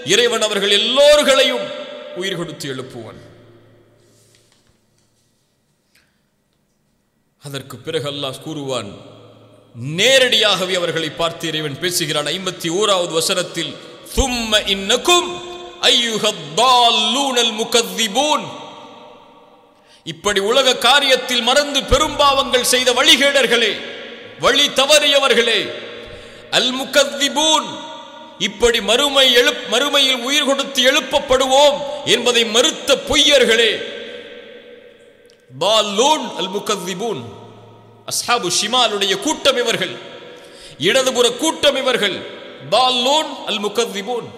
இறைவன் அவர்கள் எல்லோர்களையும் உயிர் கொடுத்து எழுப்புவான் அதற்கு பிறகு அல்லாஹ் கூறுவான் நேரடியாகவே அவர்களை பார்த்து இறைவன் பேசுகிறான் ஐம்பத்தி ஓராவது வசனத்தில் தும்ம இன்னக்கும் ஐயுகத்தாலூனல் முகத்திபூன் இப்படி உலக காரியத்தில் மறந்து பெரும்பாவங்கள் செய்த வழிகேடர்களே வழி தவறியவர்களே அல் முகத்திபூன் இப்படி மறுமை எழுப் மறுமையில் உயிர் கொடுத்து எழுப்பப்படுவோம் என்பதை மறுத்த பொய்யர்களே பாலூன் அல் முகத்திபூன் அஸ்ஹாபு ஷிமாலுடைய கூட்டம் இவர்கள் இடதுபுற கூட்டம் இவர்கள் பாலூன் அல் முகத்திபூன்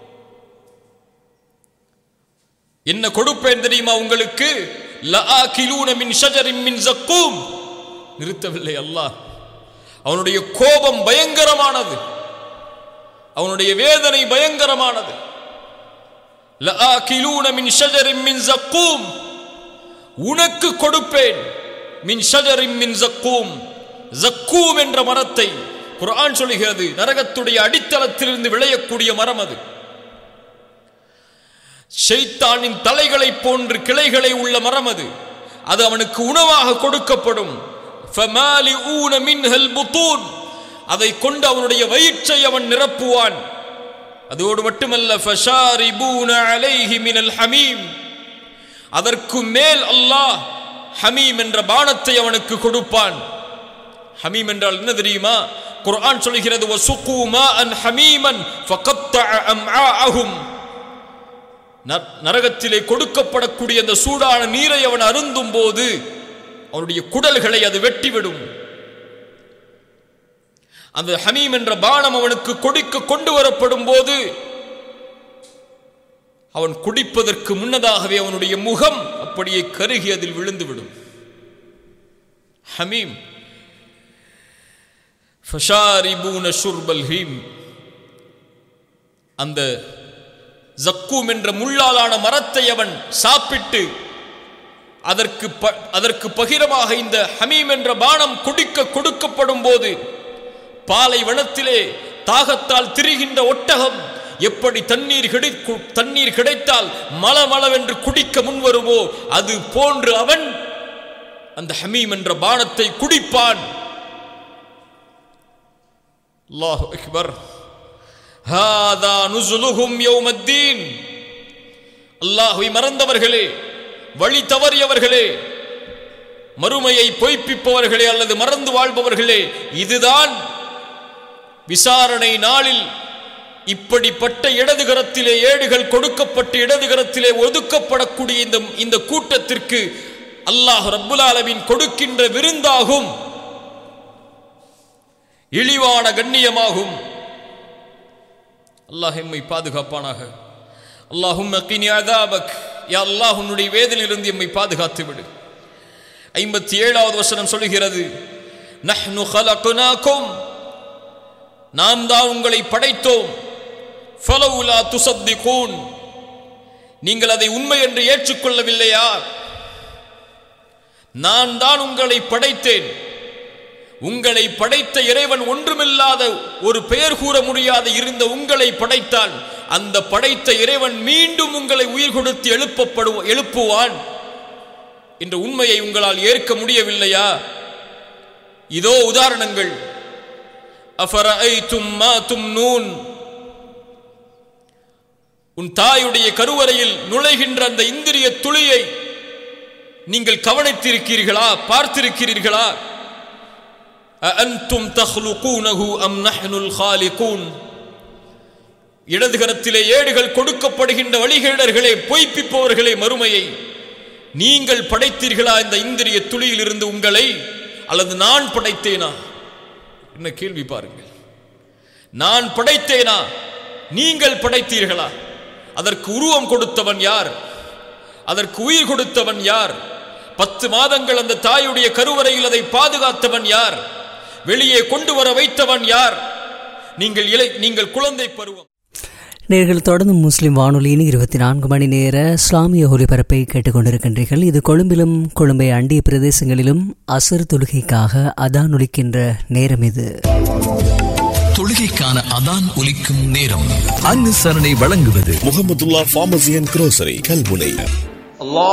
என்ன கொடுப்பேன் தெரியுமா உங்களுக்கு லஆகிலூன மின் ஷஜரின் மின் ஜக்கூம் நிறுத்தவில்லை அல்லாஹ் அவனுடைய கோபம் பயங்கரமானது அவனுடைய வேதனை பயங்கரமானது லஆகிலூன மின் ஷஜரின் மின் ஜக்கூம் உனக்கு கொடுப்பேன் மின் ஷஜரின் மின் ஜக்கூம் ஜக்கூம் என்ற மரத்தை குர்ஆன் சொல்கிறது நரகத்துடைய அடித்தளத்திலிருந்து விளையக்கூடிய மரம் அது ஷைத்தானின் தலைகளை போன்று கிளைகளை உள்ள மரம் அது அது அவனுக்கு உணவாக கொடுக்கப்படும் فَمَالِئُونَ مِنْهَا الْبُطُونَ அதை கொண்டு அவனுடைய வயிற்றை அவன் நிரப்புவான் அதோடு மட்டுமல்ல فَشَارِبُونَ عَلَيْهِ مِنَ الْحَمِيمِ அதற்கு மேல் அல்லாஹ் ஹமீம் என்ற பானத்தை அவனுக்கு கொடுப்பான் ஹமீம் என்றால் என்ன தெரியுமா குர்ஆன் சொல்கிறது وَسُقُوا مَاءً حَمِيمًا فَقَطَّعَ أَمْعَاءَهُمْ ந- நரகத்திலே கொடுக்கப்படக்கூடிய அந்த சூடான நீரை அவன் அருந்தும் போது அவனுடைய குடல்களை அது வெட்டிவிடும் அந்த ஹமீம் என்ற பானம் அவனுக்கு கொடுக்க கொண்டு வரப்படும் போது அவன் குடிப்பதற்கு முன்னதாகவே அவனுடைய முகம் அப்படியே கருகி அதில் விழுந்துவிடும் ஹமீம் ஃபஷாரிபூன ஷுர்பல் ஹீம் அந்த ஜக்கூம் என்ற முள்ளாலான மரத்தை அவன் சாப்பிட்டு அதற்கு ப- அதற்கு பகிரமாக இந்த ஹமீம் என்ற பானம் குடிக்க கொடுக்கப்படும் போது பாலைவனத்திலே தாகத்தால் திரிகின்ற ஒட்டகம் எப்படி தண்ணீர் கிடை தண்ணீர் கிடைத்தால் மலமளவென்று குடிக்க முன்வருமோ அது போன்று அவன் அந்த ஹமீம் என்ற பானத்தை குடிப்பான் அல்லாஹு அக்பர் ஹாதா நுசுலுஹும் யௌமத்தீன் அல்லாஹ்வை மறந்தவர்களே வழி தவறியவர்களே மறுமையை பொய்ப்பிப்பவர்களே அல்லது மறந்து வாழ்பவர்களே இதுதான் விசாரணை நாளில் இப்படிப்பட்ட இடதுகரத்திலே ஏடுகள் கொடுக்கப்பட்டு இடதுகரத்திலே ஒதுக்கப்படக்கூடிய இந்த இந்த கூட்டத்திற்கு அல்லாஹ் ரப்புல் ஆலமீன் கொடுக்கின்ற விருந்தாகும் இழிவான கண்ணியமாகும் அல்லாஹ் எம்மை பாதுகாப்பானாக அல்லாஹும் அக்கினி அதாபக் யா அல்லாஹ் உன்னுடைய வேதனையிலிருந்து எம்மை பாதுகாத்து விடு ஐம்பத்தி ஏழாவது வசனம் சொல்லுகிறது நஹ்னு خلقناكم நாம் தான் உங்களை படைத்தோம் ஃபலவுலா துசத்திகூன் நீங்கள் அதை உண்மை என்று ஏற்றுக்கொள்ளவில்லையா நான் தான் உங்களை படைத்தேன் உங்களை படைத்த இறைவன் ஒன்றுமில்லாத ஒரு பெயர் கூற முடியாத இருந்த உங்களை படைத்தான் அந்த படைத்த இறைவன் மீண்டும் உங்களை உயிர் கொடுத்து எழுப்பப்படு எழுப்புவான் என்ற உண்மையை உங்களால் ஏற்க முடியவில்லையா இதோ உதாரணங்கள் அஃபரஐத்தும் மா தும்னூன் உன் தாயுடைய கருவறையில் நுழைகின்ற அந்த இந்திரிய துளியை நீங்கள் கவனித்திருக்கிறீர்களா பார்த்திருக்கிறீர்களா அஅன்தும் தஹ்லுகூனஹு அம் நஹ்னுல் காலிகூன் இடதுகரத்திலே ஏடுகள் கொடுக்கப்படுகின்ற வழிகேடர்களே பொய்ப்பிப்பவர்களே மறுமையை நீங்கள் படைத்தீர்களா இந்த இந்திரிய துளியிலிருந்து உங்களை அல்லது நான் படைத்தேனா என்ன கேள்வி பாருங்கள் நான் படைத்தேனா நீங்கள் படைத்தீர்களா அதற்கு உருவம் கொடுத்தவன் யார் அதற்கு உயிர் கொடுத்தவன் யார் பத்து மாதங்கள் அந்த தாயுடைய கருவறையில் அதை பாதுகாத்தவன் யார் வெளியே கொண்டு வர வைத்தவன் யார் நீங்கள் இலை நீங்கள் குழந்தை பருவம் நேர்கள் தொடர்ந்து முஸ்லிம் வானொலியின் இருபத்தி நான்கு மணி நேர இஸ்லாமிய ஒலிபரப்பை கேட்டுக்கொண்டிருக்கின்றீர்கள் இது கொழும்பிலும் கொழும்பை அண்டிய பிரதேசங்களிலும் அசர் தொழுகைக்காக அதான் ஒலிக்கின்ற நேரம் இது தொழுகைக்கான அதான் ஒலிக்கும் நேரம் அனுசரணை வழங்குவது Mohamedullah pharmacy and grocery Kalmunai الله